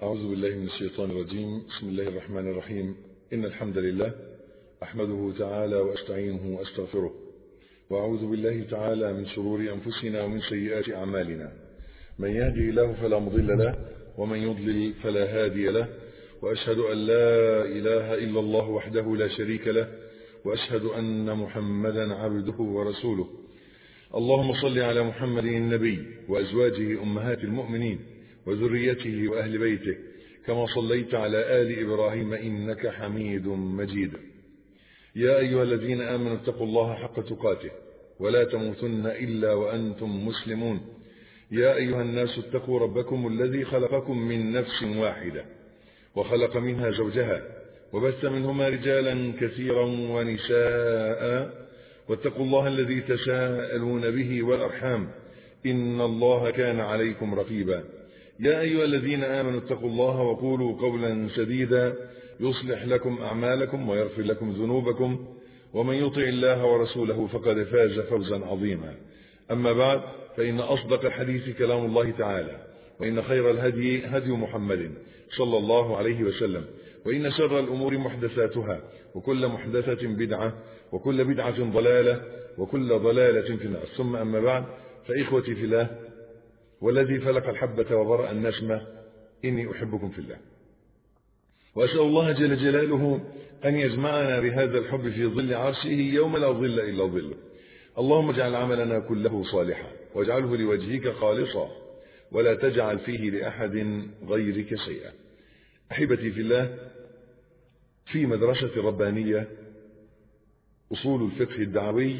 أعوذ بالله من الشيطان الرجيم بسم الله الرحمن الرحيم إن الحمد لله أحمده تعالى وأستعينه وأستغفره وأعوذ بالله تعالى من شرور أنفسنا ومن سيئات أعمالنا من يهدي الله فلا مضل له ومن يضلل فلا هادي له وأشهد أن لا إله إلا الله وحده لا شريك له وأشهد أن محمدا عبده ورسوله اللهم صل على محمد النبي وأزواجه أمهات المؤمنين وذريته وأهل بيته كما صليت على آل إبراهيم إنك حميد مجيد يا أيها الذين آمنوا اتقوا الله حق تقاته ولا تموتن إلا وأنتم مسلمون يا أيها الناس اتقوا ربكم الذي خلقكم من نفس واحدة وخلق منها زوجها وبث منهما رجالا كثيرا ونساء واتقوا الله الذي تساءلون به والأرحام إن الله كان عليكم رقيبا يا أيها الذين آمنوا اتقوا الله وقولوا قولا سديدا يصلح لكم أعمالكم ويغفر لكم ذنوبكم ومن يطع الله ورسوله فقد فاز فوزا عظيما أما بعد فإن أصدق الحديث كلام الله تعالى وإن خير الهدي هدي محمد صلى الله عليه وسلم وإن شر الأمور محدثاتها وكل محدثة بدعة وكل بدعة ضلالة وكل ضلالة في النار ثم أما بعد فإخوتي في الله والذي فلق الحبة وبرأ النسمة إني أحبكم في الله وأسأل الله جل جلاله أن يجمعنا بهذا الحب في ظل عرشه يوم لا ظل إلا ظله اللهم اجعل عملنا كله صالحا واجعله لوجهك خالصا ولا تجعل فيه لأحد غيرك شيئا أحبتي في الله في مدرسة ربانية أصول الفقه الدعوي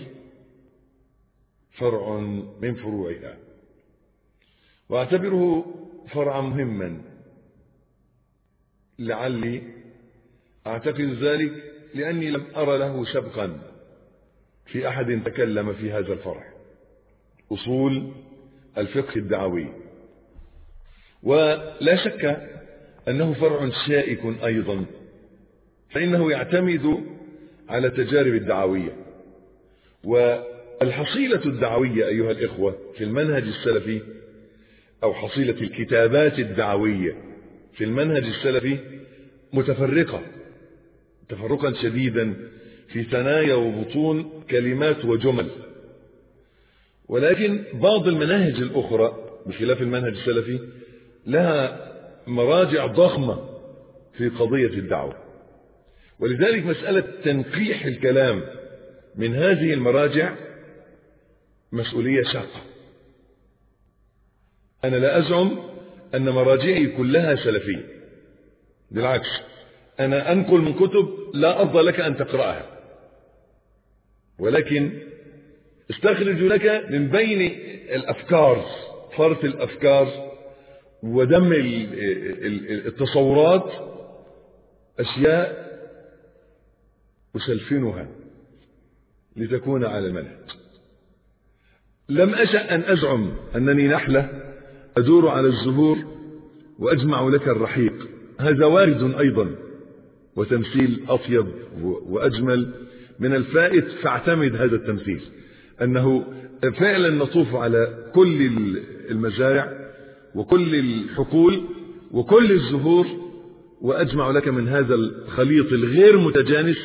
فرع من فروعها واعتبره فرعا مهما لعلي اعتقد ذلك لاني لم ار له سبقا في احد تكلم في هذا الفرع اصول الفقه الدعوي ولا شك انه فرع شائك ايضا فانه يعتمد على التجارب الدعويه والحصيله الدعويه ايها الاخوه في المنهج السلفي أو حصيلة الكتابات الدعوية في المنهج السلفي متفرقة تفرقا شديدا في ثنايا وبطون كلمات وجمل ولكن بعض المناهج الأخرى بخلاف المنهج السلفي لها مراجع ضخمة في قضية الدعوة ولذلك مسألة تنقيح الكلام من هذه المراجع مسؤولية شاقة أنا لا أزعم أن مراجعي كلها سلفية بالعكس أنا أنقل من كتب لا أرضى لك أن تقرأها ولكن استخرج لك من بين الأفكار فرط الأفكار ودم التصورات أشياء أسلفنها لتكون على المنهج لم أشأ أن أزعم أنني نحلة أدور على الزهور وأجمع لك الرحيق هذا وارد أيضا وتمثيل أطيب وأجمل من الفائت فاعتمد هذا التمثيل أنه فعلا نطوف على كل المزارع وكل الحقول وكل الزهور وأجمع لك من هذا الخليط الغير متجانس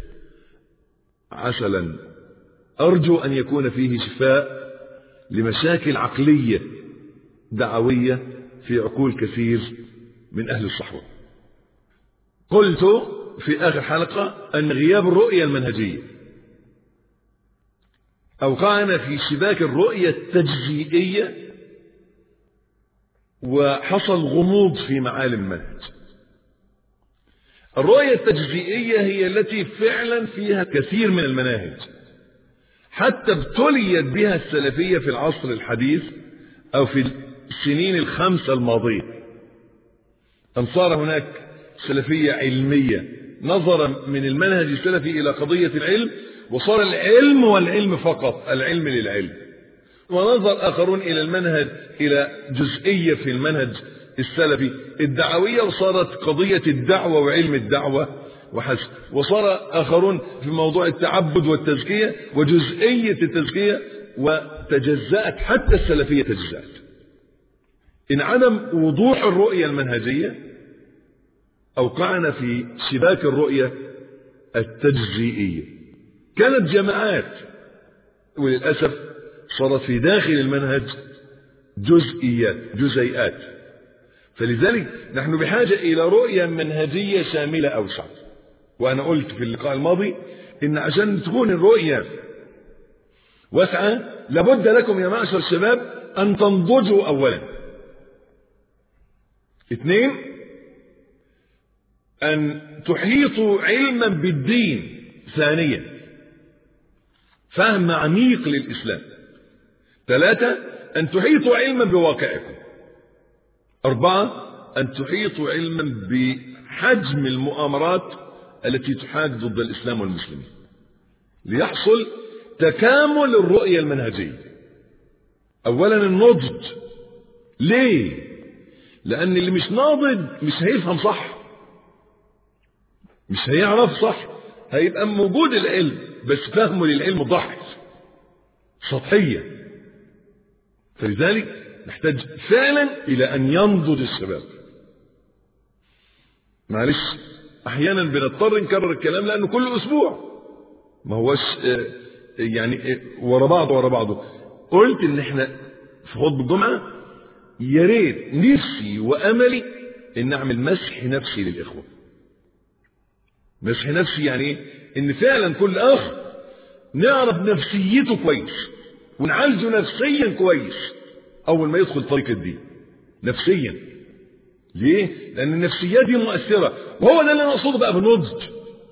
عسلا أرجو أن يكون فيه شفاء لمشاكل عقلية دعوية في عقول كثير من أهل الصحوة قلت في آخر حلقة أن غياب الرؤية المنهجية أوقعنا في شباك الرؤية التجزئية وحصل غموض في معالم المنهج الرؤية التجزئية هي التي فعلا فيها كثير من المناهج حتى ابتليت بها السلفية في العصر الحديث أو في السنين الخمسة الماضية أن صار هناك سلفية علمية نظرا من المنهج السلفي إلى قضية العلم وصار العلم والعلم فقط العلم للعلم ونظر آخرون إلى المنهج إلى جزئية في المنهج السلفي الدعوية وصارت قضية الدعوة وعلم الدعوة وحسب وصار آخرون في موضوع التعبد والتزكية وجزئية التزكية وتجزأت حتى السلفية تجزأت انعدم وضوح الرؤية المنهجية أوقعنا في شباك الرؤية التجزئية كانت جماعات وللأسف صارت في داخل المنهج جزئيات جزيئات فلذلك نحن بحاجة إلى رؤية منهجية شاملة أوسع وأنا قلت في اللقاء الماضي إن عشان تكون الرؤية واسعة لابد لكم يا معشر الشباب أن تنضجوا أولا اثنين أن تحيطوا علما بالدين ثانيا فهم عميق للإسلام ثلاثة أن تحيطوا علما بواقعكم أربعة أن تحيطوا علما بحجم المؤامرات التي تحاك ضد الإسلام والمسلمين ليحصل تكامل الرؤية المنهجية أولا النضج ليه لأن اللي مش ناضج مش هيفهم صح مش هيعرف صح هيبقى موجود العلم بس فهمه للعلم ضحك سطحية فلذلك نحتاج فعلا إلى أن ينضج الشباب معلش أحيانا بنضطر نكرر الكلام لأنه كل أسبوع ما هوش يعني ورا بعض ورا بعضه قلت إن إحنا في خطبة الجمعة يا ريت نفسي وأملي إن أعمل مسح نفسي للإخوة مسح نفسي يعني إيه؟ إن فعلا كل أخ نعرف نفسيته كويس ونعالجه نفسيا كويس أول ما يدخل طريق الدين نفسيا ليه؟ لأن النفسيات دي مؤثرة وهو ده اللي أنا أقصده بقى بالنضج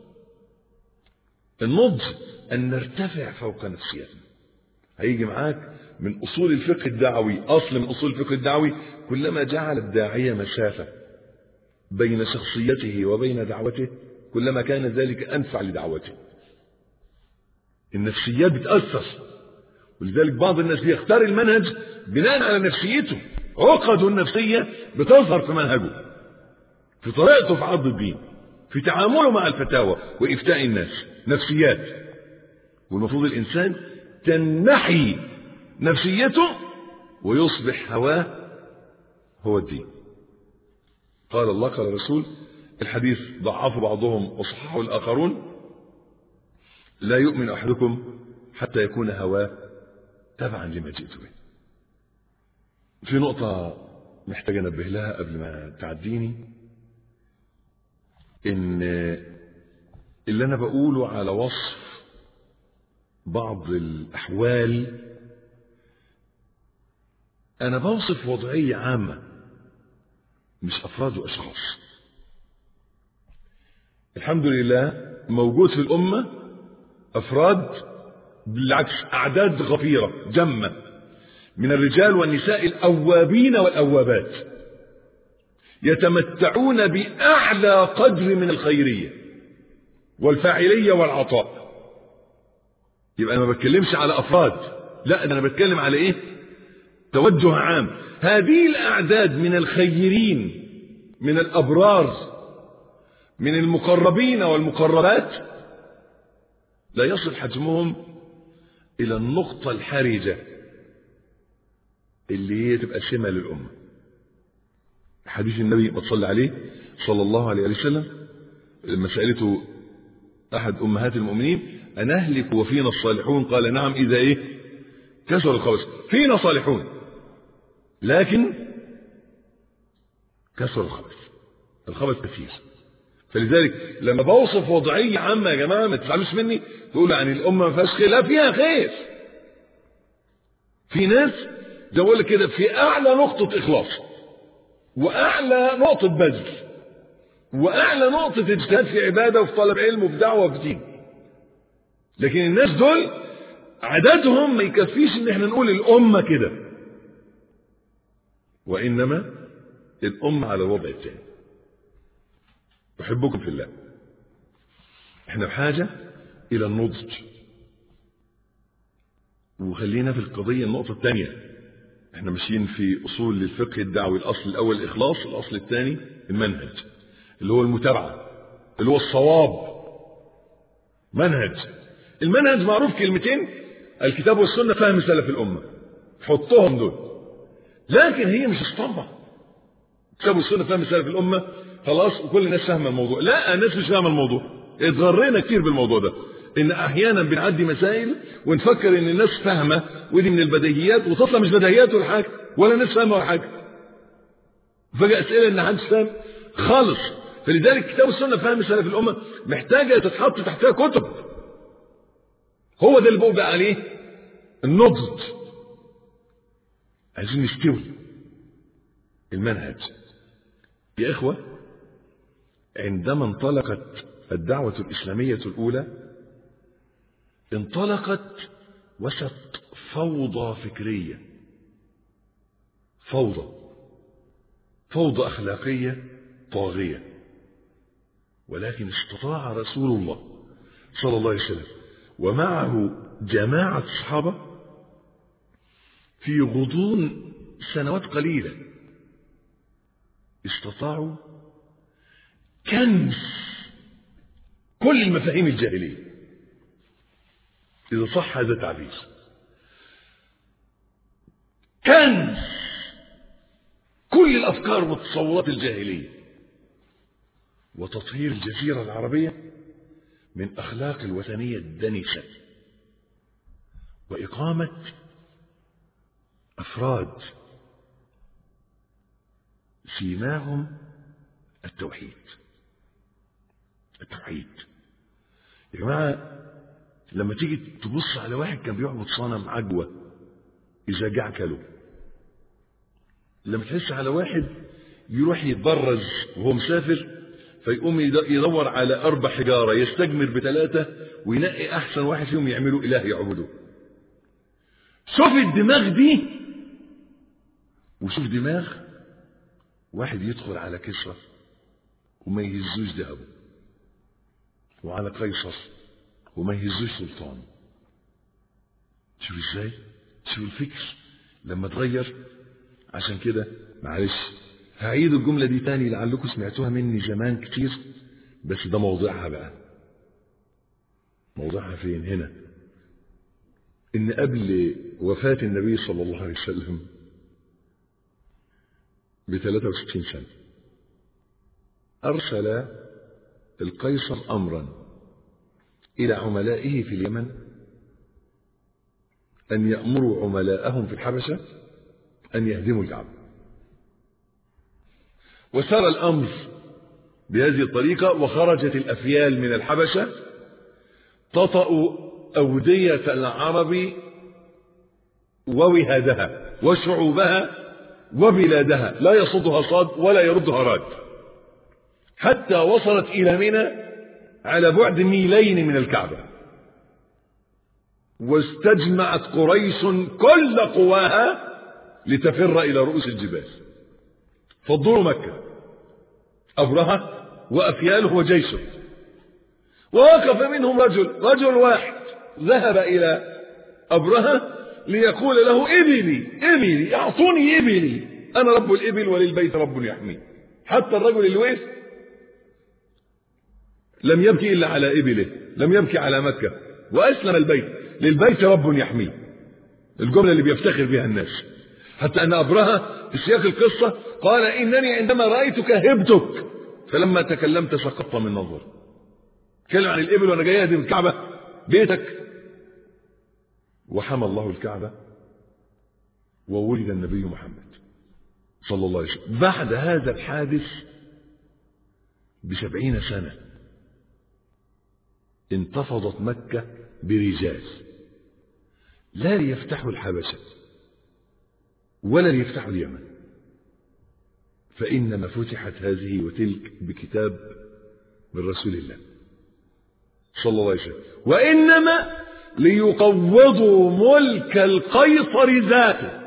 النضج أن نرتفع فوق نفسيتنا هيجي معاك من أصول الفقه الدعوي أصل من أصول الفقه الدعوي كلما جعل الداعية مسافة بين شخصيته وبين دعوته كلما كان ذلك أنفع لدعوته النفسيات بتأثر ولذلك بعض الناس بيختار المنهج بناء على نفسيته عقده النفسية بتظهر في منهجه في طريقته في عرض الدين في تعامله مع الفتاوى وإفتاء الناس نفسيات والمفروض الإنسان تنحي نفسيته ويصبح هواه هو الدين قال الله قال الرسول الحديث ضعفه بعضهم وصححه الآخرون لا يؤمن أحدكم حتى يكون هواه تبعا لما جئت به في نقطة محتاج أنبه لها قبل ما تعديني إن اللي أنا بقوله على وصف بعض الأحوال أنا بوصف وضعية عامة مش أفراد وأشخاص الحمد لله موجود في الأمة أفراد بالعكس أعداد غفيرة جمة من الرجال والنساء الأوابين والأوابات يتمتعون بأعلى قدر من الخيرية والفاعلية والعطاء يبقى أنا ما بتكلمش على أفراد لا أنا بتكلم على إيه توجه عام هذه الأعداد من الخيرين من الأبرار من المقربين والمقربات لا يصل حجمهم إلى النقطة الحرجة اللي هي تبقى سمة للأمة حديث النبي ما تصلي عليه صلى الله عليه وسلم لما سألته أحد أمهات المؤمنين أنهلك وفينا الصالحون قال نعم إذا إيه كسر الخبث فينا صالحون لكن كسر الخبث الخبث كثير فلذلك لما بوصف وضعية عامة يا جماعة ما تزعلوش مني تقولوا يعني الأمة ما فيهاش خير لا فيها خير في ناس زي بقول كده في أعلى نقطة إخلاص وأعلى نقطة بذل وأعلى نقطة اجتهاد في عبادة وفي طلب علم وفي دعوة وفي دين لكن الناس دول عددهم ما يكفيش ان احنا نقول الأمة كده وإنما الأمة على الوضع الثاني أحبكم في الله احنا بحاجة إلى النضج وخلينا في القضية النقطة الثانية احنا ماشيين في أصول للفقه الدعوي الأصل الأول الإخلاص الأصل الثاني المنهج اللي هو المتابعة اللي هو الصواب منهج المنهج معروف كلمتين الكتاب والسنة فهم سلف الأمة حطهم دول لكن هي مش اسطمبة الكتاب والسنة فهم سلف الأمة خلاص وكل الناس فاهمه الموضوع لا الناس مش فاهمه الموضوع اتغرينا كتير بالموضوع ده ان احيانا بنعدي مسائل ونفكر ان الناس فاهمه ودي من البديهيات وتطلع مش بديهيات ولا حاجه ولا الناس فاهمه ولا حاجه فجاه اسئله ان محدش فاهم خالص فلذلك كتاب السنه فهم سلف الامه محتاجه تتحط تحتها كتب هو ده اللي بقول بقى عليه النضج عايزين نستوي المنهج يا إخوة عندما انطلقت الدعوة الإسلامية الأولى انطلقت وسط فوضى فكرية فوضى فوضى أخلاقية طاغية ولكن استطاع رسول الله صلى الله عليه وسلم ومعه جماعة الصحابة في غضون سنوات قليلة استطاعوا كنز كل المفاهيم الجاهلية إذا صح هذا التعبير كنز كل الأفكار والتصورات الجاهلية وتطهير الجزيرة العربية من أخلاق الوثنية الدنسة وإقامة أفراد سيماهم التوحيد التوحيد يا جماعة لما تيجي تبص على واحد كان بيعبد صنم عجوة إذا جاع كله لما تحس على واحد يروح يتبرز وهو مسافر فيقوم يدور على أربع حجارة يستجمر بثلاثة وينقي أحسن واحد فيهم يعمله إله يعبده شوف الدماغ دي وشوف دماغ واحد يدخل على كسرى وما يهزوش ذهبه وعلى قيصر وما يهزوش سلطانه شوف ازاي شوف الفكر لما اتغير عشان كده معلش هعيد الجملة دي تاني لعلكم سمعتوها مني زمان كتير بس ده موضوعها بقى موضوعها فين هنا ان قبل وفاة النبي صلى الله عليه وسلم ب 63 سنة أرسل القيصر أمرا إلى عملائه في اليمن أن يأمروا عملاءهم في الحبشة أن يهدموا الكعبة وسار الأمر بهذه الطريقة وخرجت الأفيال من الحبشة تطأ أودية العرب ووهادها وشعوبها وبلادها لا يصدها صاد ولا يردها راد حتى وصلت إلى منى على بعد ميلين من الكعبة واستجمعت قريش كل قواها لتفر إلى رؤوس الجبال فضلوا مكة أبرهة وأفياله وجيشه ووقف منهم رجل رجل واحد ذهب إلى أبرهة ليقول له إبلي إبلي أعطوني إبلي أنا رب الإبل وللبيت رب يحمي حتى الرجل اللي وقف لم يبكي إلا على إبله لم يبكي على مكة وأسلم البيت للبيت رب يحميه الجملة اللي بيفتخر بها الناس حتى أن أبرهة في سياق القصة قال إنني عندما رأيتك هبتك فلما تكلمت سقطت من نظر تكلم عن الإبل وأنا جاي أهدم الكعبة بيتك وحمى الله الكعبة وولد النبي محمد صلى الله عليه وسلم بعد هذا الحادث بسبعين سنة انتفضت مكة برجال لا ليفتحوا الحبشة ولا ليفتحوا اليمن فإنما فتحت هذه وتلك بكتاب من رسول الله صلى الله عليه وسلم وإنما ليقوضوا ملك القيصر ذاته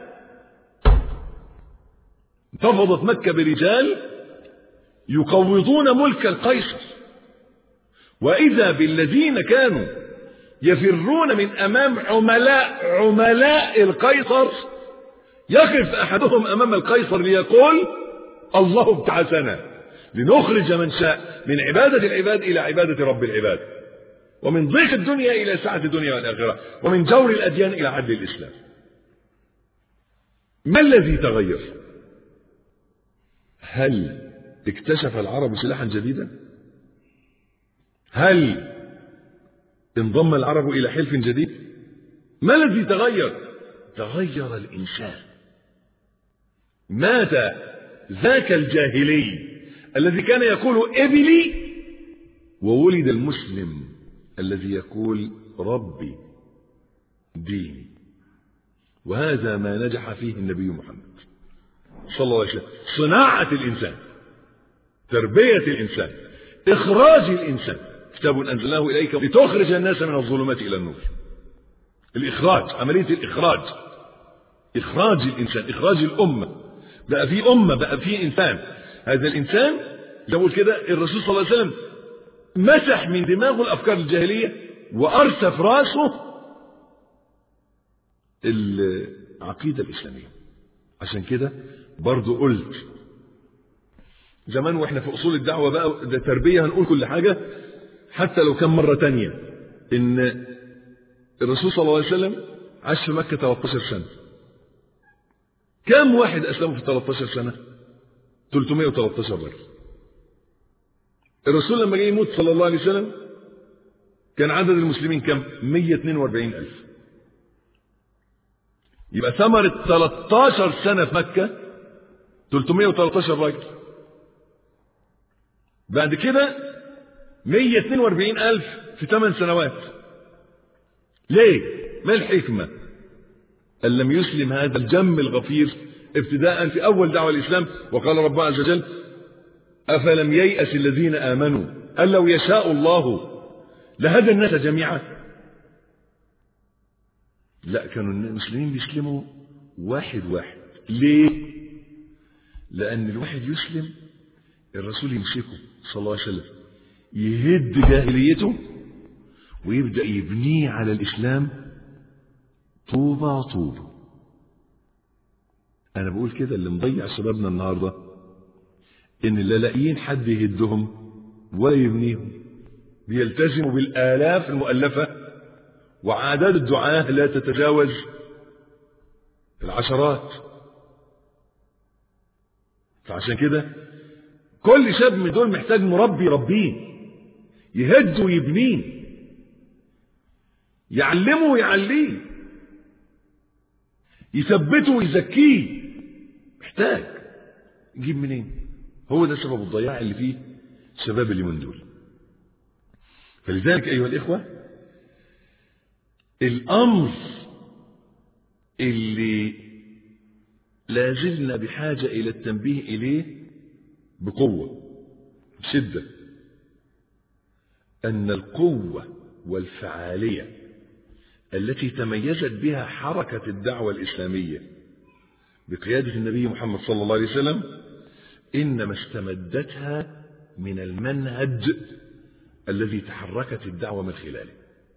انتفضت مكة برجال يقوضون ملك القيصر وإذا بالذين كانوا يفرون من أمام عملاء عملاء القيصر يقف أحدهم أمام القيصر ليقول الله ابتعثنا لنخرج من شاء من عبادة العباد إلى عبادة رب العباد ومن ضيق الدنيا إلى سعة الدنيا والآخرة ومن جور الأديان إلى عدل الإسلام ما الذي تغير هل اكتشف العرب سلاحا جديدا هل انضم العرب إلى حلف جديد ما الذي تغير تغير الإنسان مات ذاك الجاهلي الذي كان يقول ابلي وولد المسلم الذي يقول ربي ديني وهذا ما نجح فيه النبي محمد صلى الله عليه وسلم صناعة الإنسان تربية الإنسان إخراج الإنسان كتاب أنزلناه إليك لتخرج الناس من الظلمات إلى النور الإخراج عملية الإخراج إخراج الإنسان إخراج الأمة بقى في أمة بقى في إنسان هذا الإنسان يقول كده الرسول صلى الله عليه وسلم مسح من دماغه الأفكار الجاهلية وأرسف راسه العقيدة الإسلامية عشان كده برضو قلت زمان واحنا في أصول الدعوة بقى ده تربية هنقول كل حاجة حتى لو كان مرة تانية إن الرسول صلى الله عليه وسلم عاش في مكة 13 سنة كم واحد أسلموا في 13 سنة 313 رجل الرسول لما جه يموت صلى الله عليه وسلم كان عدد المسلمين كم 142 ألف يبقى ثمرة 13 سنة في مكة 313 راجل بعد كده 142 ألف في 8 سنوات ليه ما الحكمة أن لم يسلم هذا الجم الغفير ابتداء في أول دعوة الإسلام وقال رب عز وجل أفلم ييأس الذين آمنوا أن لو يشاء الله لهدى الناس جميعا لا كانوا المسلمين بيسلموا واحد واحد ليه لأن الواحد يسلم الرسول يمسكه صلى الله عليه وسلم يهد جاهليته ويبدأ يبنيه على الإسلام طوبة طوبة أنا بقول كده اللي مضيع شبابنا النهاردة إن لا لاقيين حد يهدهم ولا يبنيهم بيلتزموا بالآلاف المؤلفة وعدد الدعاة لا تتجاوز العشرات فعشان كده كل شاب من دول محتاج مربي يربيه يهد ويبنيه يعلمه ويعليه يثبته ويزكيه محتاج يجيب منين هو ده سبب الضياع اللي فيه شباب اليومين دول فلذلك ايها الاخوه الامر اللي لازلنا بحاجه الى التنبيه اليه بقوه بشده ان القوه والفعاليه التي تميزت بها حركه الدعوه الاسلاميه بقياده النبي محمد صلى الله عليه وسلم انما استمدتها من المنهج الذي تحركت الدعوه من خلاله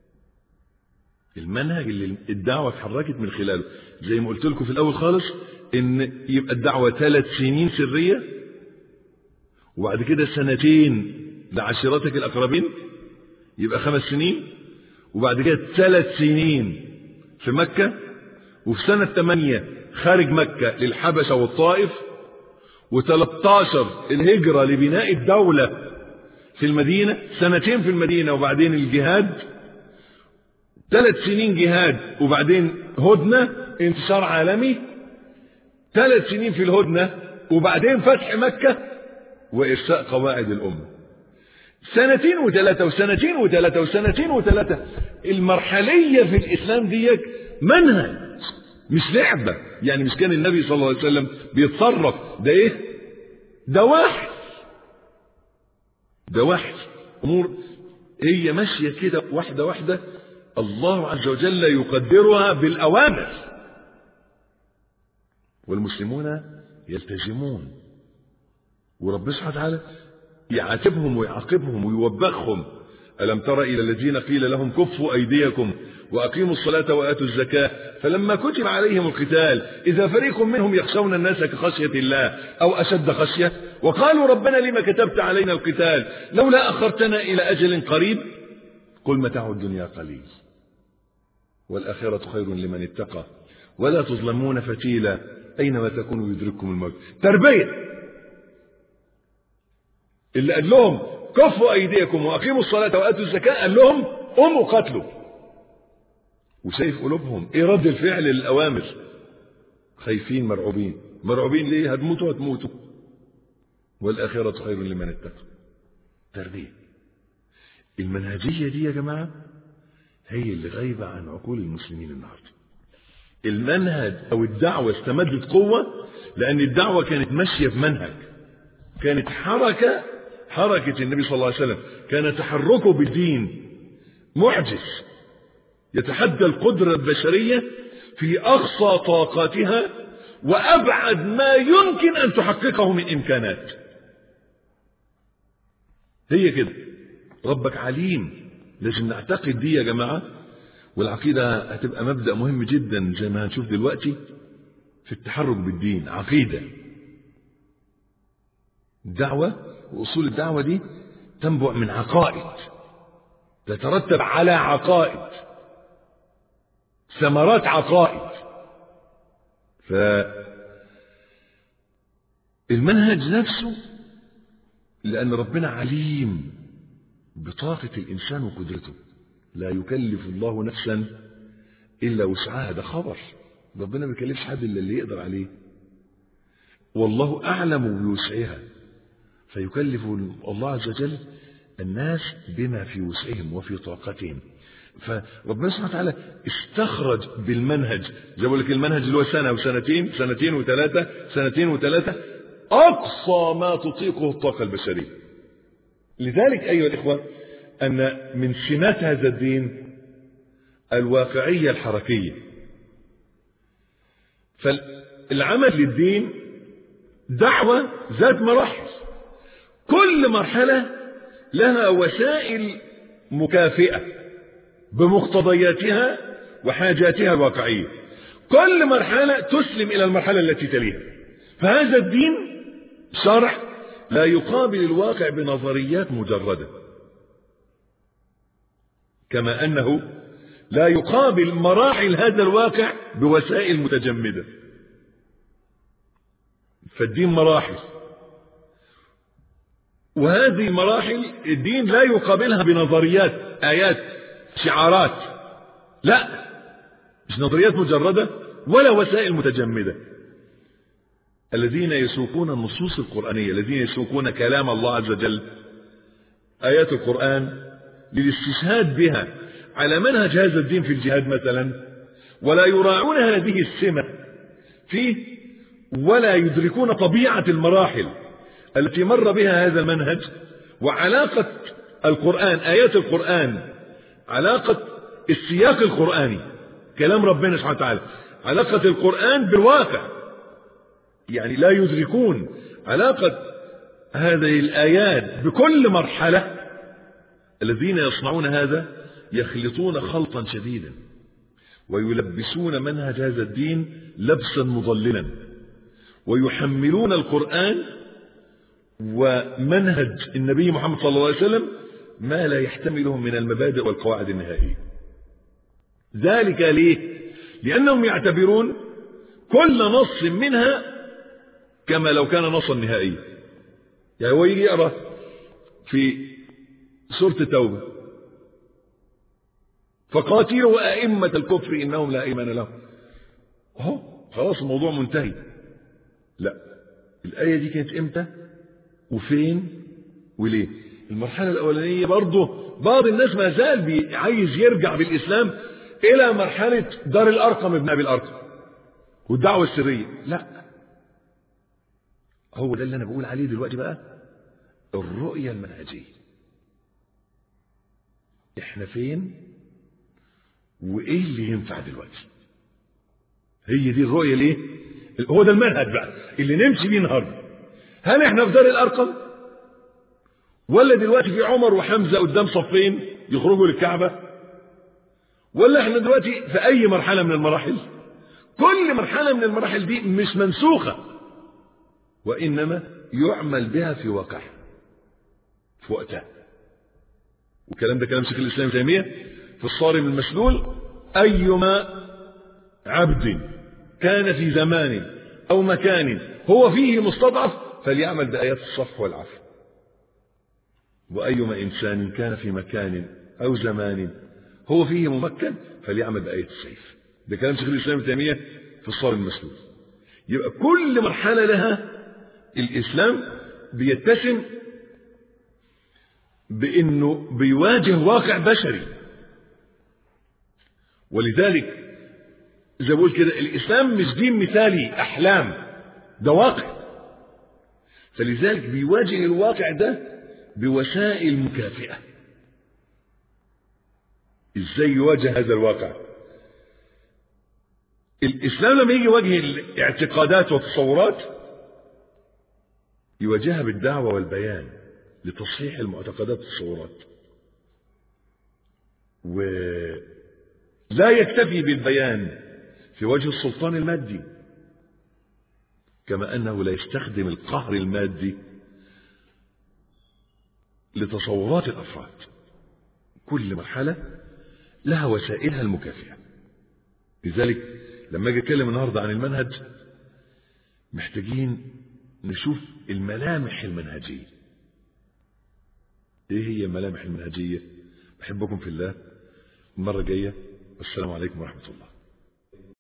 المنهج اللي الدعوه اتحركت من خلاله زي ما قلت لكم في الاول خالص ان يبقى الدعوه ثلاث سنين سريه وبعد كده سنتين لعشيرتك الاقربين يبقى خمس سنين وبعد كده ثلاث سنين في مكه وفي سنه ثمانيه خارج مكه للحبشه والطائف و13 الهجره لبناء الدوله في المدينه سنتين في المدينه وبعدين الجهاد ثلاث سنين جهاد وبعدين هدنه انتصار عالمي ثلاث سنين في الهدنه وبعدين فتح مكه وارساء قواعد الامه سنتين وثلاثه وسنتين وثلاثه وسنتين وثلاثه المرحليه في الاسلام ديك منهج مش لعبه يعني مش كان النبي صلى الله عليه وسلم بيتصرف ده ايه ده وحي ده وحي امور هي ماشيه كده واحده واحده الله عز وجل يقدرها بالاوامر والمسلمون يلتزمون وربنا سبحانه وتعالى يعاتبهم ويعاقبهم ويوبخهم ألم تر إلى الذين قيل لهم كفوا أيديكم وأقيموا الصلاة وآتوا الزكاة فلما كتب عليهم القتال إذا فريق منهم يخشون الناس كخشية الله أو أشد خشية وقالوا ربنا لما كتبت علينا القتال لولا أخرتنا إلى أجل قريب قل متاع الدنيا قليل والآخرة خير لمن اتقى ولا تظلمون فتيلا أينما تكونوا يدرككم الموت تربية اللي قال لهم كفوا ايديكم واقيموا الصلاه واتوا الزكاه قال لهم قوموا قتلوا وشايف قلوبهم ايه رد الفعل للاوامر خايفين مرعوبين مرعوبين ليه هتموتوا هتموتوا والاخره خير لمن اتقى تربيه المنهجيه دي يا جماعه هي اللي غايبه عن عقول المسلمين النهارده المنهج او الدعوه استمدت قوه لان الدعوه كانت ماشيه بمنهج كانت حركه حركه النبي صلى الله عليه وسلم كان تحركه بالدين معجز يتحدى القدره البشريه في اقصى طاقاتها وابعد ما يمكن ان تحققه من امكانات هي كده ربك عليم لازم نعتقد دي يا جماعه والعقيده هتبقى مبدا مهم جدا زي ما هنشوف دلوقتي في التحرك بالدين عقيده الدعوه واصول الدعوه دي تنبع من عقائد تترتب على عقائد ثمرات عقائد ف المنهج نفسه لأن ربنا عليم بطاقة الإنسان وقدرته لا يكلف الله نفسا إلا وسعها ده خبر ربنا ما بيكلفش حد إلا اللي يقدر عليه والله أعلم بوسعها فيكلف الله عز وجل الناس بما في وسعهم وفي طاقتهم فربنا سبحانه وتعالى استخرج بالمنهج زي ما بقول لك المنهج اللي هو سنه وسنتين سنتين وثلاثه سنتين وثلاثه اقصى ما تطيقه الطاقه البشريه لذلك ايها الاخوه ان من سمات هذا الدين الواقعيه الحركيه فالعمل للدين دعوه ذات مراحل كل مرحله لها وسائل مكافئه بمقتضياتها وحاجاتها الواقعيه كل مرحله تسلم الى المرحله التي تليها فهذا الدين شرع لا يقابل الواقع بنظريات مجرده كما انه لا يقابل مراحل هذا الواقع بوسائل متجمده فالدين مراحل وهذه المراحل الدين لا يقابلها بنظريات آيات شعارات لا مش نظريات مجردة ولا وسائل متجمدة الذين يسوقون النصوص القرآنية الذين يسوقون كلام الله عز وجل آيات القرآن للاستشهاد بها على منهج هذا الدين في الجهاد مثلا ولا يراعون هذه السمة فيه ولا يدركون طبيعة المراحل التي مر بها هذا المنهج وعلاقة القرآن آيات القرآن علاقة السياق القرآني كلام ربنا سبحانه وتعالى علاقة القرآن بالواقع يعني لا يدركون علاقة هذه الآيات بكل مرحلة الذين يصنعون هذا يخلطون خلطا شديدا ويلبسون منهج هذا الدين لبسا مضللا ويحملون القرآن ومنهج النبي محمد صلى الله عليه وسلم ما لا يحتمله من المبادئ والقواعد النهائية ذلك ليه لأنهم يعتبرون كل نص منها كما لو كان نصا نهائيا يعني هو يجي يقرأ في سورة التوبة فقاتلوا أئمة الكفر إنهم لا إيمان لهم اهو خلاص الموضوع منتهي لا الآية دي كانت إمتى وفين وليه المرحلة الأولانية برضه بعض الناس ما زال عايز يرجع بالإسلام إلى مرحلة دار الأرقم ابن أبي الأرقم والدعوة السرية لا هو ده اللي أنا بقول عليه دلوقتي بقى الرؤية المنهجية احنا فين وايه اللي ينفع دلوقتي هي دي الرؤية ليه هو ده المنهج بقى اللي نمشي بيه النهارده هل احنا في دار الارقم ولا دلوقتي في عمر وحمزة قدام صفين يخرجوا للكعبة ولا احنا دلوقتي في اي مرحلة من المراحل كل مرحلة من المراحل دي مش منسوخة وانما يعمل بها في واقعها في وقتها والكلام ده كلام شيخ الاسلام تيمية في الصارم المسلول ايما عبد كان في زمان او مكان هو فيه مستضعف فليعمل بآيات الصفح والعفو وأيما إنسان كان في مكان أو زمان هو فيه ممكن فليعمل بآية السيف ده كلام شيخ الإسلام ابن تيمية في الصار المسلول يبقى كل مرحلة لها الإسلام بيتسم بأنه بيواجه واقع بشري ولذلك زي بقول كده الإسلام مش دين مثالي أحلام ده واقع فلذلك بيواجه الواقع ده بوسائل مكافئة ازاي يواجه هذا الواقع الإسلام لما يجي يواجه الاعتقادات والتصورات يواجهها بالدعوة والبيان لتصحيح المعتقدات والتصورات ولا يكتفي بالبيان في وجه السلطان المادي كما أنه لا يستخدم القهر المادي لتصورات الأفراد كل مرحلة لها وسائلها المكافئة لذلك لما اجي اتكلم النهارده عن المنهج محتاجين نشوف الملامح المنهجية ايه هي الملامح المنهجية بحبكم في الله المرة الجاية والسلام عليكم ورحمة الله